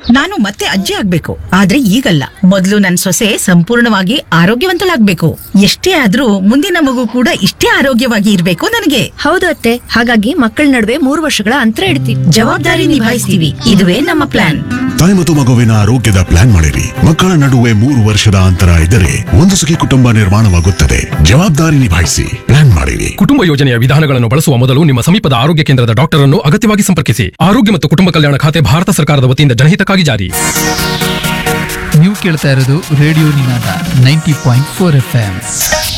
ನಾನು ಮತ್ತೆ ಅಜ್ಜಿ ಆಗ್ಬೇಕು ಆದ್ರೆ ಈಗಲ್ಲ ಮೊದಲು ನನ್ ಸೊಸೆ ಸಂಪೂರ್ಣವಾಗಿ ಆರೋಗ್ಯವಂತಳಾಗ್ಬೇಕು ಎಷ್ಟೇ ಆದ್ರೂ ಮುಂದಿನ ಮಗು ಕೂಡ ಇಷ್ಟೇ ಆರೋಗ್ಯವಾಗಿ ಇರ್ಬೇಕು ನನಗೆ ಹೌದು ಅತ್ತೆ ಹಾಗಾಗಿ ಮಕ್ಕಳ ನಡುವೆ ಮೂರು ವರ್ಷಗಳ ಅಂತರ ಇಡ್ತೀವಿ ಜವಾಬ್ದಾರಿ ನಿಭಾಯಿಸ್ತೀವಿ ಇದುವೇ ನಮ್ಮ ಪ್ಲಾನ್ ತಾಯಿ ಮತ್ತು ಮಗುವಿನ ಆರೋಗ್ಯದ ಪ್ಲಾನ್ ಮಾಡಿರಿ ಮಕ್ಕಳ ನಡುವೆ ಮೂರು ವರ್ಷದ ಅಂತರ ಇದ್ದರೆ ಒಂದು ಸುಖಿ ಕುಟುಂಬ ನಿರ್ಮಾಣವಾಗುತ್ತದೆ ಜವಾಬ್ದಾರಿ ನಿಭಾಯಿಸಿ ಪ್ಲಾನ್ ಮಾಡಿರಿ ಕುಟುಂಬ ಯೋಜನೆಯ ವಿಧಾನಗಳನ್ನು ಬಳಸುವ ಮೊದಲು ನಿಮ್ಮ ಸಮೀಪದ ಆರೋಗ್ಯ ಕೇಂದ್ರದ ಡಾಕ್ಟರ್ ಅನ್ನು ಅಗತ್ಯವಾಗಿ ಸಂಪರ್ಕಿಸಿ ಆರೋಗ್ಯ ಮತ್ತು ಕುಟುಂಬ ಕಲ್ಯಾಣ ಖಾತೆ ಭಾರತ ಸರ್ಕಾರದ ವತಿಯಿಂದ ಜನಹಿತಕ್ಕಾಗಿ ಜಾರಿ ನೀವು ಕೇಳ್ತಾ ಇರೋದು radio Ninada ninety point four F M